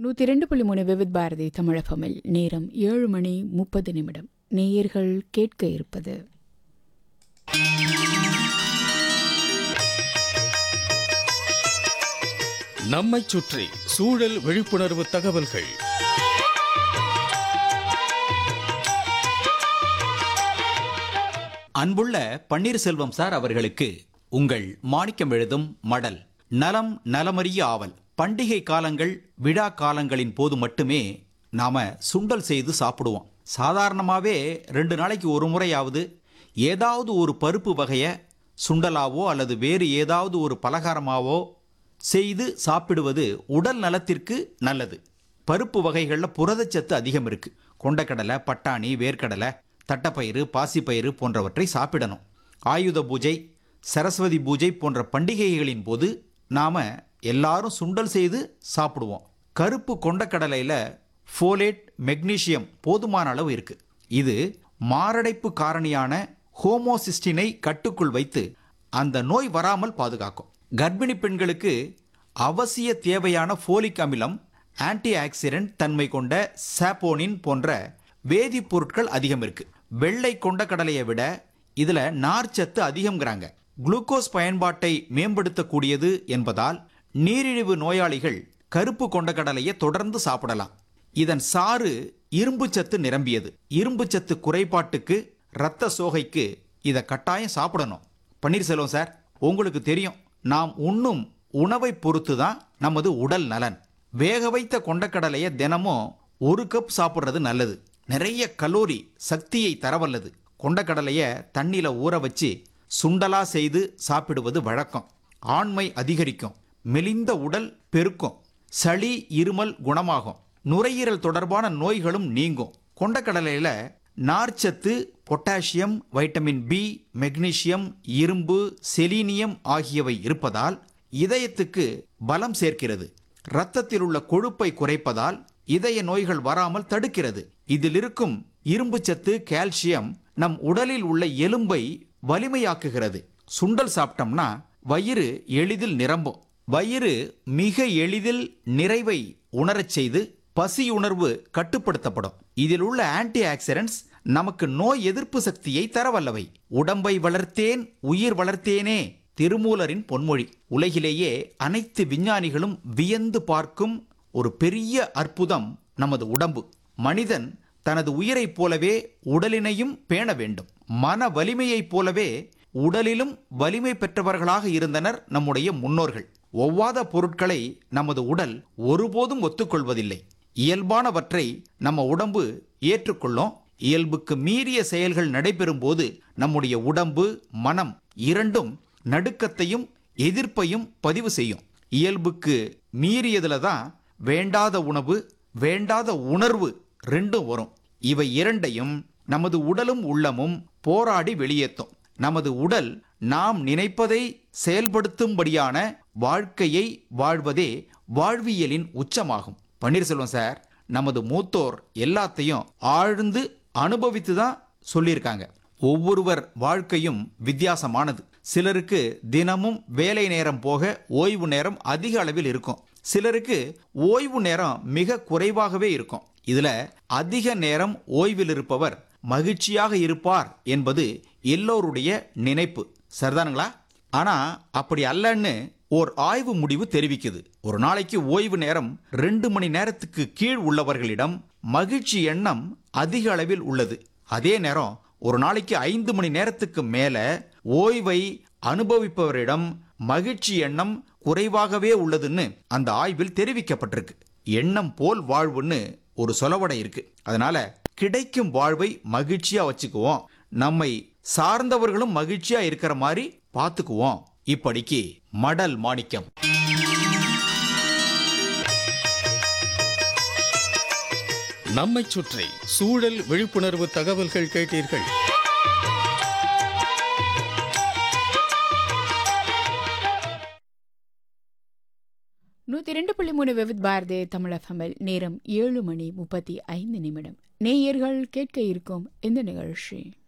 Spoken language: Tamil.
நூற்றி ரெண்டு புள்ளி மூணு விவித் பாரதி தமிழகமில் நேரம் ஏழு மணி முப்பது நிமிடம் நேயர்கள் கேட்க இருப்பது நம்மைச் சுற்றி சூழல் விழிப்புணர்வு தகவல்கள் அன்புள்ள பன்னீர்செல்வம் சார் அவர்களுக்கு உங்கள் மாணிக்கம் எழுதும் மடல் நலம் நலமறிய ஆவல் பண்டிகை காலங்கள் விழா காலங்களின் போது மட்டுமே நாம சுண்டல் செய்து சாப்பிடுவோம் சாதாரணமாகவே ரெண்டு நாளைக்கு ஒரு முறையாவது ஏதாவது ஒரு பருப்பு வகையை சுண்டலாவோ அல்லது வேறு ஏதாவது ஒரு பலகாரமாவோ செய்து சாப்பிடுவது உடல் நலத்திற்கு நல்லது பருப்பு வகைகளில் புரதச்சத்து அதிகம் இருக்கு கொண்டக்கடலை பட்டாணி வேர்க்கடலை தட்டப்பயிறு பாசிப்பயிறு போன்றவற்றை சாப்பிடணும் ஆயுத பூஜை சரஸ்வதி பூஜை போன்ற பண்டிகைகளின் போது நாம எல்லாரும் சுண்டல் செய்து சாப்பிடுவோம் கருப்பு கொண்டக்கடலையில் ஃபோலேட் மெக்னீசியம் போதுமான அளவு இருக்கு இது மாரடைப்பு காரணியான ஹோமோசிஸ்டினை கட்டுக்குள் வைத்து அந்த நோய் வராமல் பாதுகாக்கும் கர்ப்பிணி பெண்களுக்கு அவசிய தேவையான ஃபோலிக் அமிலம் ஆன்டி ஆக்சிடென்ட் தன்மை கொண்ட சாப்போனின் போன்ற வேதிப்பொருட்கள் அதிகம் இருக்கு வெள்ளை கொண்டக்கடலையை விட இதுல நார்ச்சத்து அதிகம்ங்கிறாங்க குளுக்கோஸ் பயன்பாட்டை மேம்படுத்தக்கூடியது என்பதால் நீரிழிவு நோயாளிகள் கருப்பு கொண்டக்கடலையை தொடர்ந்து சாப்பிடலாம் இதன் சாறு இரும்புச்சத்து நிரம்பியது இரும்புச்சத்து குறைபாட்டுக்கு இரத்த சோகைக்கு இதை கட்டாயம் சாப்பிடணும் பன்னீர்செல்வம் சார் உங்களுக்கு தெரியும் நாம் உண்ணும் உணவை பொறுத்து தான் நமது உடல் நலன் வேக வைத்த கொண்டக்கடலையை தினமும் ஒரு கப் சாப்பிட்றது நல்லது நிறைய கலோரி சக்தியை தரவல்லது கொண்டக்கடலையை தண்ணியில் ஊற வச்சு சுண்டலா செய்து சாப்பிடுவது வழக்கம் ஆண்மை அதிகரிக்கும் மெலிந்த உடல் பெருக்கும் சளி இருமல் குணமாகும் நுரையீரல் தொடர்பான நோய்களும் நீங்கும் கொண்டக்கடலையில நார்ச்சத்து பொட்டாசியம் வைட்டமின் பி மெக்னீசியம் இரும்பு செலீனியம் ஆகியவை இருப்பதால் இதயத்துக்கு பலம் சேர்க்கிறது இரத்தத்தில் உள்ள கொழுப்பை குறைப்பதால் இதய நோய்கள் வராமல் தடுக்கிறது இதில் இருக்கும் இரும்புச்சத்து கால்சியம் நம் உடலில் உள்ள எலும்பை வலிமையாக்குகிறது சுண்டல் சாப்பிட்டோம்னா வயிறு எளிதில் நிரம்பும் வயிறு மிக எளிதில் நிறைவை உணரச் செய்து பசி உணர்வு கட்டுப்படுத்தப்படும் இதில் உள்ள ஆன்டி ஆக்சிடென்ட்ஸ் நமக்கு நோய் எதிர்ப்பு சக்தியை தரவல்லவை உடம்பை வளர்த்தேன் உயிர் வளர்த்தேனே திருமூலரின் பொன்மொழி உலகிலேயே அனைத்து விஞ்ஞானிகளும் வியந்து பார்க்கும் ஒரு பெரிய அற்புதம் நமது உடம்பு மனிதன் தனது உயிரைப் போலவே உடலினையும் பேண வேண்டும் மன வலிமையைப் போலவே உடலிலும் வலிமை பெற்றவர்களாக இருந்தனர் நம்முடைய முன்னோர்கள் ஒவ்வாத பொருட்களை நமது உடல் ஒருபோதும் ஒத்துக்கொள்வதில்லை இயல்பானவற்றை நம்ம உடம்பு ஏற்றுக்கொள்ளும் இயல்புக்கு மீறிய செயல்கள் நடைபெறும் போது நம்முடைய உடம்பு மனம் இரண்டும் நடுக்கத்தையும் எதிர்ப்பையும் பதிவு செய்யும் இயல்புக்கு மீறியதுல தான் வேண்டாத உணவு வேண்டாத உணர்வு ரெண்டும் வரும் இவை இரண்டையும் நமது உடலும் உள்ளமும் போராடி வெளியேற்றும் நமது உடல் நாம் நினைப்பதை செயல்படுத்தும்படியான வாழ்க்கையை வாழ்வதே வாழ்வியலின் உச்சமாகும் பன்னீர்செல்வம் சார் நமது மூத்தோர் எல்லாத்தையும் ஆழ்ந்து அனுபவித்து தான் சொல்லியிருக்காங்க ஒவ்வொருவர் வாழ்க்கையும் வித்தியாசமானது சிலருக்கு தினமும் வேலை நேரம் போக ஓய்வு நேரம் அதிக அளவில் இருக்கும் சிலருக்கு ஓய்வு நேரம் மிக குறைவாகவே இருக்கும் இதுல அதிக நேரம் ஓய்வில் இருப்பவர் மகிழ்ச்சியாக இருப்பார் என்பது எல்லோருடைய நினைப்பு சரிதானுங்களா ஆனா அப்படி அல்லன்னு ஓர் ஆய்வு முடிவு தெரிவிக்குது ஒரு நாளைக்கு ஓய்வு நேரம் ரெண்டு மணி நேரத்துக்கு கீழ் உள்ளவர்களிடம் மகிழ்ச்சி எண்ணம் அதிக அளவில் உள்ளது அதே நேரம் ஒரு நாளைக்கு ஐந்து மணி நேரத்துக்கு மேல ஓய்வை அனுபவிப்பவரிடம் மகிழ்ச்சி எண்ணம் குறைவாகவே உள்ளதுன்னு அந்த ஆய்வில் தெரிவிக்கப்பட்டிருக்கு எண்ணம் போல் வாழ்வுன்னு ஒரு சொலவடை இருக்கு அதனால கிடைக்கும் வாழ்வை மகிழ்ச்சியா வச்சுக்குவோம் நம்மை சார்ந்தவர்களும் மகிழ்ச்சியா இருக்கிற மாதிரி பார்த்துக்குவோம் இப்படிக்கு மடல் மாணிக்கம் நம்மைச் சுற்றி சூழல் விழிப்புணர்வு தகவல்கள் கேட்டீர்கள் நூற்றி ரெண்டு புள்ளி மூணு விவித் பாரதி தமிழகமில் நேரம் ஏழு மணி முப்பத்தி ஐந்து நிமிடம் நேயர்கள் கேட்க இருக்கும் இந்த நிகழ்ச்சி